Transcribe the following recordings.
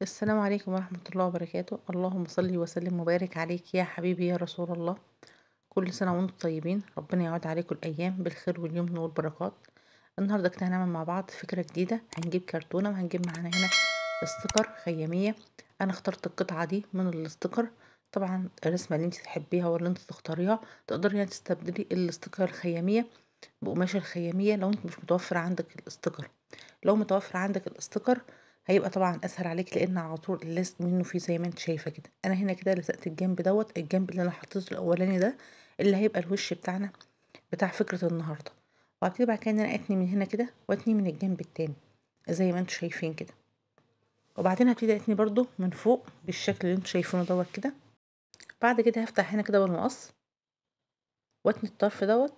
السلام عليكم ورحمة الله وبركاته اللهم صل وسلم وبارك عليك يا حبيبي يا رسول الله كل سنة وانتم طيبين ربنا يعود عليكم الأيام بالخير واليمن والبركات النهاردة كده هنعمل مع بعض فكرة جديدة هنجيب كرتونة وهنجيب معانا هنا استيكر خيامية أنا اخترت القطعة دي من الاستيكر طبعا الرسمة اللي انت تحبيها واللي انت تختاريها تقدري يعني تستبدلي الاستيكر الخيامية بقماشة الخيامية لو انت مش متوفر عندك الاستيكر لو متوفر عندك الاستيكر هيبقى طبعا اسهل عليك لان على طول اللزق منه فيه زي ما انت شايفه كده انا هنا كده لزقت الجنب دوت الجنب اللي انا حطيته الاولاني ده اللي هيبقى الوش بتاعنا بتاع فكره النهارده وهبتدي بعد كده ان انا اتني من هنا كده واتني من الجنب التاني زي ما انتوا شايفين كده وبعدين هبتدي اتني برضو من فوق بالشكل اللي انتوا شايفينه دوت كده بعد كده هفتح هنا كده بالمقص واتني الطرف دوت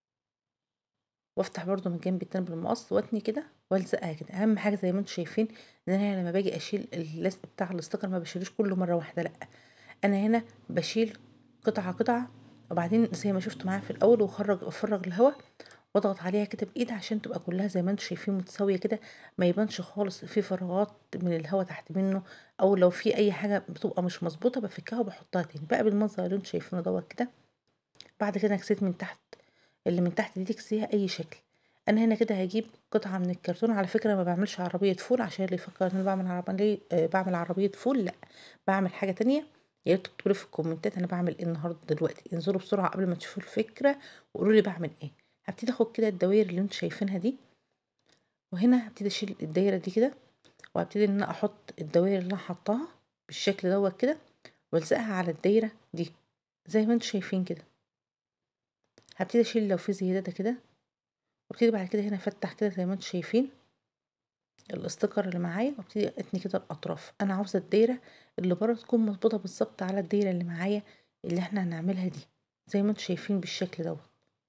وافتح برضو من الجنب التاني بالمقص واتني كده والزقها كده اهم حاجه زي ما انتم شايفين ان انا لما باجي اشيل اللزق بتاع الاستيكر ما بشيلوش كله مره واحده لا انا هنا بشيل قطعه قطعه وبعدين زي ما شفتوا معايا في الاول واخرج افرغ الهواء واضغط عليها كده بايدي عشان تبقى كلها زي ما انتم شايفين متساويه كده ما يبانش خالص في فراغات من الهواء تحت منه او لو في اي حاجه بتبقى مش مظبوطه بفكها وبحطها تاني بقى بالمنظر اللي انتم شايفينه دوت كده بعد كده كسيت من تحت اللي من تحت دي تكسيها اي شكل انا هنا كده هجيب قطعه من الكرتون على فكره ما بعملش عربيه فول عشان اللي يفكر ان انا بعمل عربيه آه بعمل عربيه فول لا بعمل حاجه تانية يا ريت تكتبوا في الكومنتات انا بعمل ايه النهارده دلوقتي انزلوا بسرعه قبل ما تشوفوا الفكره وقولوا لي بعمل ايه هبتدي اخد كده الدوائر اللي انتوا شايفينها دي وهنا هبتدي اشيل الدايره دي كده وهبتدي ان انا احط الدوائر اللي انا حطاها بالشكل دوت كده والزقها على الدايره دي زي ما انتوا شايفين كده هبتدي اشيل لو في زياده كده وابتدي بعد كده هنا افتح كده زي ما انتم شايفين الاستيكر اللي معايا وابتدي اتني كده الاطراف انا عاوزه الدايره اللي بره تكون مظبوطه بالظبط على الدايره اللي معايا اللي احنا هنعملها دي زي ما انتم شايفين بالشكل دوت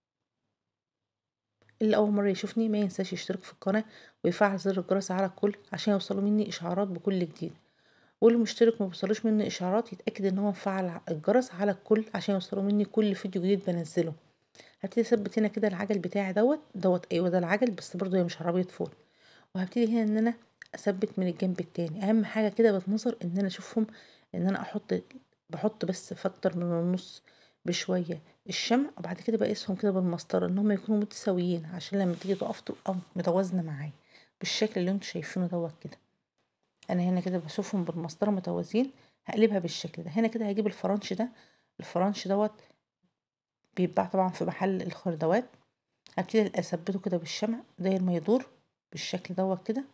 اللي اول مره يشوفني ما ينساش يشترك في القناه ويفعل زر الجرس على الكل عشان يوصلوا مني اشعارات بكل جديد واللي مشترك ما بيوصلوش مني اشعارات يتاكد ان هو مفعل الجرس على الكل عشان يوصلوا مني كل فيديو جديد بنزله هبتدي اثبت هنا كده العجل بتاعي دوت دوت ايوه ده العجل بس برضو هي مش عربيه فول وهبتدي هنا ان انا اثبت من الجنب التاني اهم حاجه كده بتنظر ان انا اشوفهم ان انا احط بحط بس في اكتر من النص بشويه الشمع وبعد كده بقيسهم كده بالمسطره ان هم يكونوا متساويين عشان لما تيجي تقف تبقى متوازنه معايا بالشكل اللي انتوا شايفينه دوت كده انا هنا كده بشوفهم بالمسطره متوازيين هقلبها بالشكل ده هنا كده هجيب الفرنش ده الفرنش دوت بيتباع طبعا في محل الخردوات هبتدي اثبته كده بالشمع داير ما يدور بالشكل دوت كده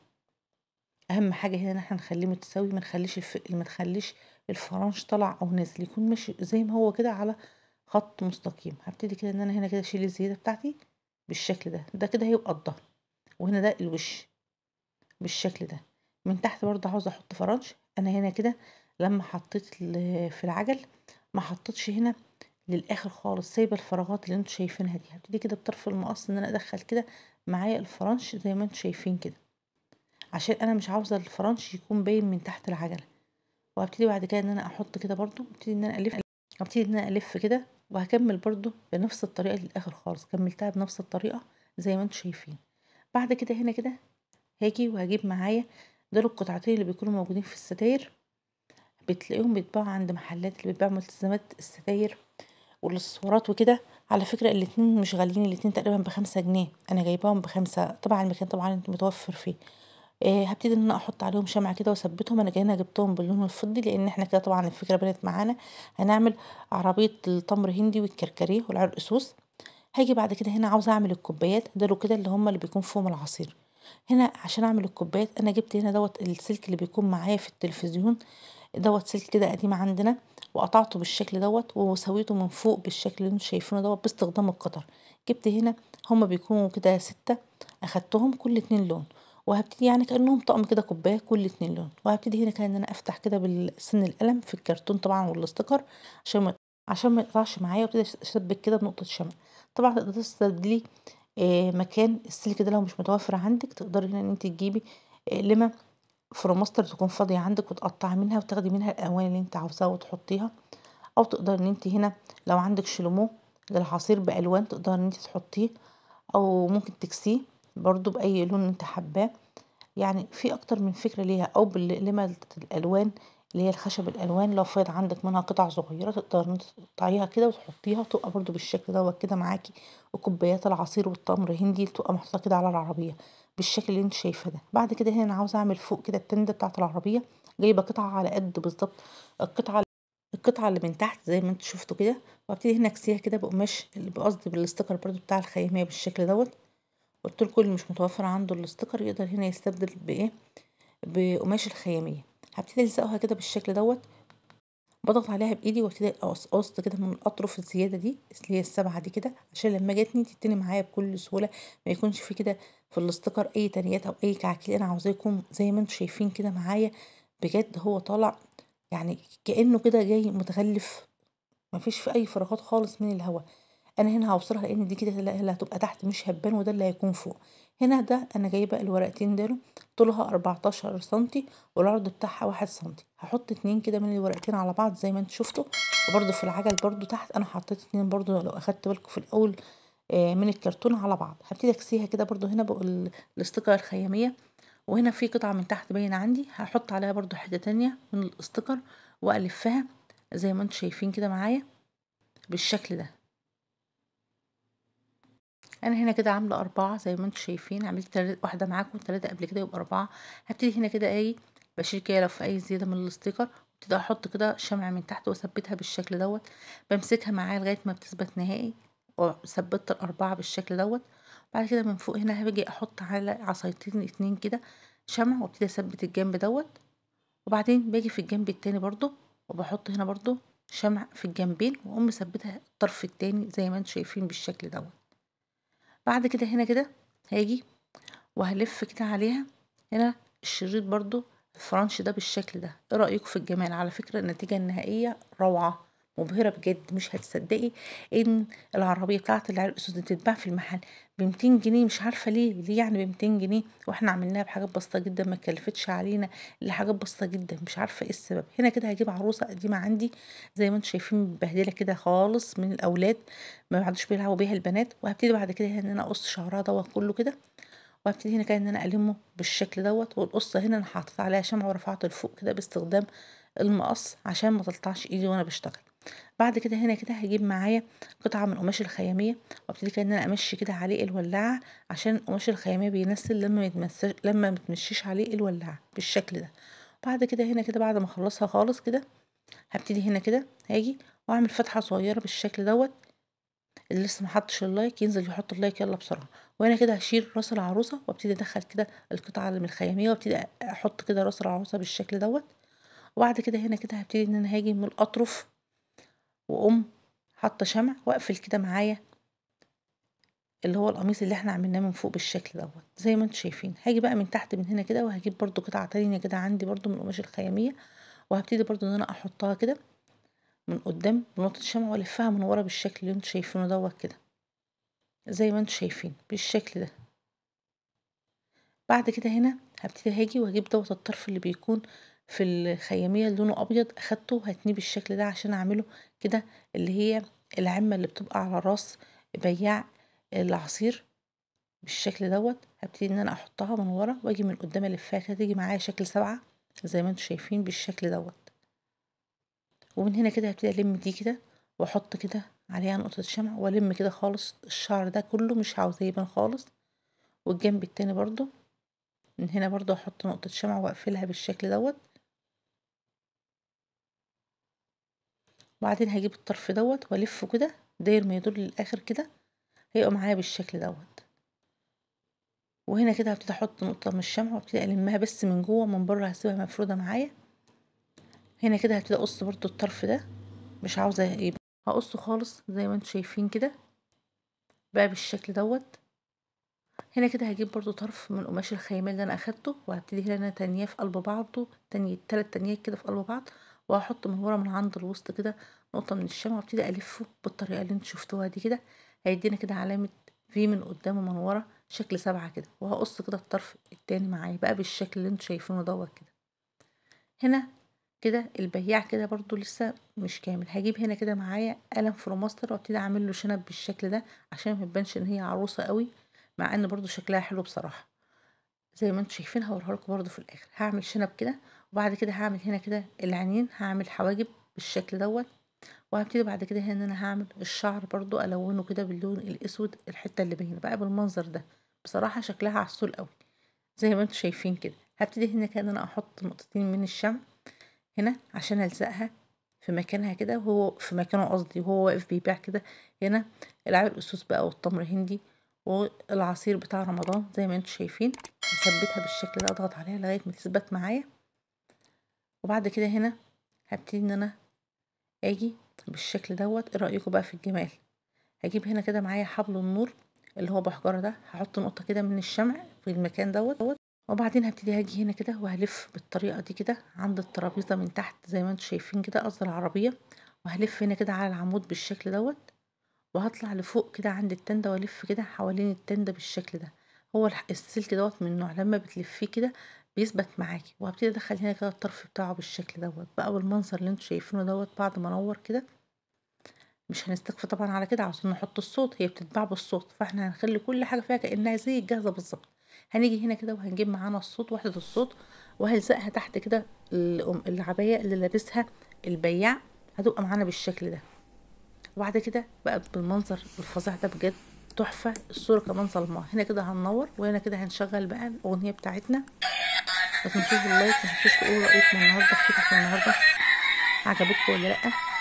اهم حاجه هنا ان احنا نخليه متساوي ما نخليش الف... ما نخليش الفرنش طلع او نازل يكون ماشي زي ما هو كده على خط مستقيم هبتدي كده ان انا هنا كده اشيل الزياده بتاعتي بالشكل ده ده كده هيبقى الظهر وهنا ده الوش بالشكل ده من تحت برضه عاوزه احط فرنش انا هنا كده لما حطيت في العجل ما حطيتش هنا للاخر خالص سايبه الفراغات اللي انتوا شايفينها دي هبتدي كده بطرف المقص ان انا ادخل كده معايا الفرنش زي ما انتوا شايفين كده عشان انا مش عاوزه الفرنش يكون باين من تحت العجله وهبتدي بعد كده ان انا احط كده برضو ابتدي ان انا الف هبتدي ان انا الف كده وهكمل برضو بنفس الطريقه للاخر خالص كملتها بنفس الطريقه زي ما انتوا شايفين بعد كده هنا كده هاجي وهجيب معايا دول القطعتين اللي بيكونوا موجودين في الستاير بتلاقيهم بيتباعوا عند محلات اللي بتبيع ملتزمات الستاير والاكسسوارات وكده على فكرة الاتنين مش غاليين الاتنين تقريبا بخمسة جنيه انا جايباهم بخمسة طبعا المكان طبعا انت متوفر فيه إيه هبتدي ان انا احط عليهم شمعة كده واثبتهم انا هنا جبتهم باللون الفضي لان احنا كده طبعا الفكرة بنت معانا هنعمل عربية التمر هندي والكركديه والعرقسوس هاجي بعد كده هنا عاوزة اعمل الكوبايات دول كده اللي هما اللي بيكون فيهم العصير هنا عشان اعمل الكوبايات انا جبت هنا دوت السلك اللي بيكون معايا في التلفزيون دوت سلك كده قديم عندنا وقطعته بالشكل دوت وسويته من فوق بالشكل اللي انتوا شايفينه دوت باستخدام القطر جبت هنا هما بيكونوا كده ستة اخدتهم كل اتنين لون وهبتدي يعني كانهم طقم كده كوبايه كل اتنين لون وهبتدي هنا كده ان انا افتح كده بالسن القلم في الكرتون طبعا والاستيكر عشان ما عشان ما يقطعش معايا وابتدي اشبك كده بنقطه شمع طبعا تقدري تستبدلي آه مكان السلك ده لو مش متوفر عندك تقدري هنا ان انت تجيبي آه لما فلوماستر تكون فاضية عندك وتقطعي منها وتاخدي منها الألوان اللي انت عاوزاها وتحطيها أو تقدري ان انت هنا لو عندك شلومو للعصير بألوان تقدري ان انت تحطيه أو ممكن تكسيه برضو بأي لون انت حباه يعني في اكتر من فكرة ليها او بالأقلمة الالوان اللي هي الخشب الالوان لو فاض عندك منها قطع صغيرة تقدر تقطعيها كده وتحطيها تبقى برضو بالشكل دوت كده معاكي وكوبايات العصير والتمر هندي تبقى محطوطة كده على العربية بالشكل اللي انت شايفاه ده بعد كده هنا انا عاوزة اعمل فوق كده التندة بتاعة العربية جايبة قطعة على قد بالظبط القطعة القطعة اللي من تحت زي ما انتوا شفتوا كده وابتدي هنا اكسيها كده بقماش اللي بقصد بالاستيكر برضو بتاع الخيامية بالشكل دوت قلت لكم اللي مش متوفر عنده الاستيكر يقدر هنا يستبدل بايه بقماش الخيامية هبتدي الزقها كده بالشكل دوت بضغط عليها بايدي وابتدي اقص قص كده من الاطراف الزياده دي اللي هي السبعه دي كده عشان لما جاتني تتني معايا بكل سهوله ما يكونش في كده في الاستيكر اي تنيات او اي كعكيل انا عاوزاه يكون زي ما انتم شايفين كده معايا بجد هو طالع يعني كانه كده جاي متغلف مفيش في اي فراغات خالص من الهواء انا هنا هوصلها لان دي كده اللي هتبقى تحت مش هبان وده اللي هيكون فوق هنا ده انا جايبه الورقتين دول طولها 14 سنتي والعرض بتاعها واحد سنتي هحط اتنين كده من الورقتين على بعض زي ما انتوا شفتوا وبرده في العجل برده تحت انا حطيت اتنين برده لو اخدت بالكم في الاول من الكرتون على بعض هبتدي اكسيها كده برده هنا بقول الاستيكر الخياميه وهنا في قطعه من تحت باينه عندي هحط عليها برده حته تانية من الاستيكر والفها زي ما انتوا شايفين كده معايا بالشكل ده انا هنا كده عامله اربعه زي ما انتم شايفين عملت تلاتة واحده معاكم ثلاثه قبل كده يبقى اربعه هبتدي هنا كده ايه بشيل كده لو في اي زياده من الاستيكر وابتدي احط كده شمع من تحت واثبتها بالشكل دوت بمسكها معايا لغايه ما بتثبت نهائي وثبتت الاربعه بالشكل دوت بعد كده من فوق هنا هاجي احط على عصايتين اتنين كده شمع وابتدي اثبت الجنب دوت وبعدين باجي في الجنب التاني برضو وبحط هنا برضو شمع في الجنبين واقوم مثبتها الطرف التاني زي ما انتم شايفين بالشكل دوت بعد كده هنا كده هاجي وهلف كده عليها هنا الشريط برضو الفرنش ده بالشكل ده ايه رايكم في الجمال على فكره النتيجه النهائيه روعه مبهرة بجد مش هتصدقي ان العربية بتاعة العرق الاسود بتتباع في المحل بمتين جنيه مش عارفة ليه ليه يعني بمتين جنيه واحنا عملناها بحاجات بسيطة جدا ما كلفتش علينا الا حاجات بسيطة جدا مش عارفة ايه السبب هنا كده هجيب عروسة قديمة عندي زي ما انتم شايفين مبهدلة كده خالص من الاولاد ما بعدوش بيلعبوا بيها البنات وهبتدي بعد كده ان انا اقص شعرها دوت كله كده وهبتدي هنا كده ان انا المه بالشكل دوت والقصة هنا انا حاطط عليها شمع ورفعت لفوق كده باستخدام المقص عشان ما تلطعش ايدي وانا بشتغل بعد كده هنا كده هجيب معايا قطعة من قماش الخيامية وابتدي كده ان انا امشي كده عليه الولاعة عشان قماش الخيامية بينسل لما متمسش لما متمشيش عليه الولاعة بالشكل ده بعد كده هنا كده بعد ما اخلصها خالص كده هبتدي هنا كده هاجي واعمل فتحة صغيرة بالشكل دوت اللي لسه محطش اللايك ينزل يحط اللايك يلا بسرعة وانا كده هشيل راس العروسة وابتدي ادخل كده القطعة اللي من الخيامية وابتدي احط كده راس العروسة بالشكل دوت وبعد كده هنا كده هبتدي ان انا هاجي من الاطرف واقوم حاطه شمع واقفل كده معايا اللي هو القميص اللي احنا عملناه من فوق بالشكل دوت زي ما انتم شايفين هاجي بقى من تحت من هنا كده وهجيب برضو قطعه تانية كده عندي برضو من القماش الخياميه وهبتدي برضو ان انا احطها كده من قدام بنقطه شمع والفها من ورا بالشكل اللي انتم شايفينه دوت كده زي ما انتم شايفين بالشكل ده بعد كده هنا هبتدي هاجي واجيب دوت الطرف اللي بيكون في الخياميه لونه ابيض اخدته وهتنيه بالشكل ده عشان اعمله كده اللي هي العمه اللي بتبقى على راس بياع العصير بالشكل دوت هبتدي ان انا احطها من ورا واجي من قدام الفها كده تيجي معايا شكل سبعة زي ما انتم شايفين بالشكل دوت ومن هنا كده هبتدي الم دي كده واحط كده عليها نقطة شمع والم كده خالص الشعر ده كله مش عاوزاه يبان خالص والجنب التاني برضو من هنا برضو احط نقطة شمع واقفلها بالشكل دوت وبعدين هجيب الطرف دوت والفه كده داير ما يدور للاخر كده هيبقى معايا بالشكل دوت وهنا كده هبتدي احط نقطه من الشمع وابتدي المها بس من جوه من بره هسيبها مفروده معايا هنا كده هبتدي اقص برضو الطرف ده مش عاوزه يبقى هقصه خالص زي ما انتم شايفين كده بقى بالشكل دوت هنا كده هجيب برضو طرف من قماش الخيمة اللي انا اخدته وهبتدي هنا انا تانية في قلب بعضه تانية تلات تانيات كده في قلب بعض وهحط من ورا من عند الوسط كده نقطة من الشمع وابتدي الفه بالطريقة اللي انتوا شفتوها دي كده هيدينا كده علامة في من قدام ومن ورا شكل سبعة كده وهقص كده الطرف التاني معايا بقى بالشكل اللي انتوا شايفينه دوت كده هنا كده البياع كده برضو لسه مش كامل هجيب هنا كده معايا قلم فلوماستر وابتدي اعمل له شنب بالشكل ده عشان ما تبانش ان هي عروسه قوي مع ان برضو شكلها حلو بصراحه زي ما انتم شايفين هوريها لكم برضو في الاخر هعمل شنب كده وبعد كده هعمل هنا كده العينين هعمل حواجب بالشكل دوت وهبتدي بعد كده هنا ان انا هعمل الشعر برضو الونه كده باللون الاسود الحته اللي باينه بقى بالمنظر ده بصراحه شكلها عسول قوي زي ما انتم شايفين كده هبتدي هنا كده ان انا احط نقطتين من الشمع هنا عشان الزقها في مكانها كده وهو في مكانه قصدي وهو واقف بيبيع كده هنا العاب الاسوس بقى والتمر هندي والعصير بتاع رمضان زي ما انتم شايفين هثبتها بالشكل ده اضغط عليها لغايه ما تثبت معايا وبعد كده هنا هبتدي ان انا اجي بالشكل دوت ايه رايكم بقى في الجمال هجيب هنا كده معايا حبل النور اللي هو بحجره ده هحط نقطه كده من الشمع في المكان دوت وبعدين هبتدي هاجي هنا كده وهلف بالطريقه دي كده عند الترابيزه من تحت زي ما انتم شايفين كده قصد العربيه وهلف هنا كده على العمود بالشكل دوت وهطلع لفوق كده عند التندة والف كده حوالين التندة بالشكل ده هو السلك دوت من نوع لما بتلفيه كده بيثبت معاكي وهبتدي ادخل هنا كده الطرف بتاعه بالشكل دوت بقى بالمنظر اللي انتوا شايفينه دوت بعد ما انور كده مش هنستكفي طبعا على كده عشان نحط الصوت هي بتتباع بالصوت فاحنا هنخلي كل حاجه فيها كانها زي الجاهزه بالظبط هنيجي هنا كده وهنجيب معانا الصوت وحده الصوت وهلزقها تحت كده العبايه اللي لابسها البياع هتبقى معانا بالشكل ده وبعد كده بقى بالمنظر الفظيع ده بجد تحفة الصورة كمان ظلمة هنا كده هننور وهنا كده هنشغل بقى الأغنية بتاعتنا ما تنسوش اللايك ما تنسوش تقولوا رأيكم النهاردة في فكرة النهاردة عجبتكم ولا لأ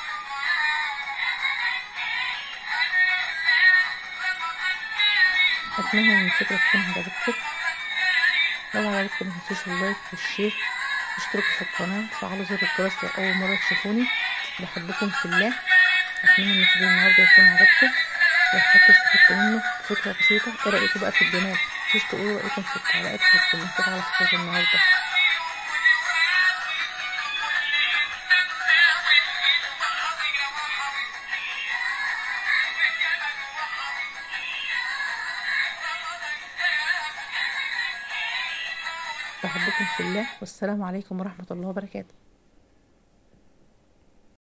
أتمنى إن الفكرة تكون عجبتكم لو عجبتكم ما تنسوش اللايك والشير اشتركوا في القناة وفعلوا زر الجرس لو أول مرة تشوفوني بحبكم في الله أتمنى إن الفيديو النهاردة يكون عجبكم لو حتى استفدتوا منه بفكرة بسيطة ايه رأيكم بقى في الجمال متنسوش تقولوا رأيكم في التعليقات في الكومنتات على فكرة النهاردة بحبكم في الله والسلام عليكم ورحمة الله وبركاته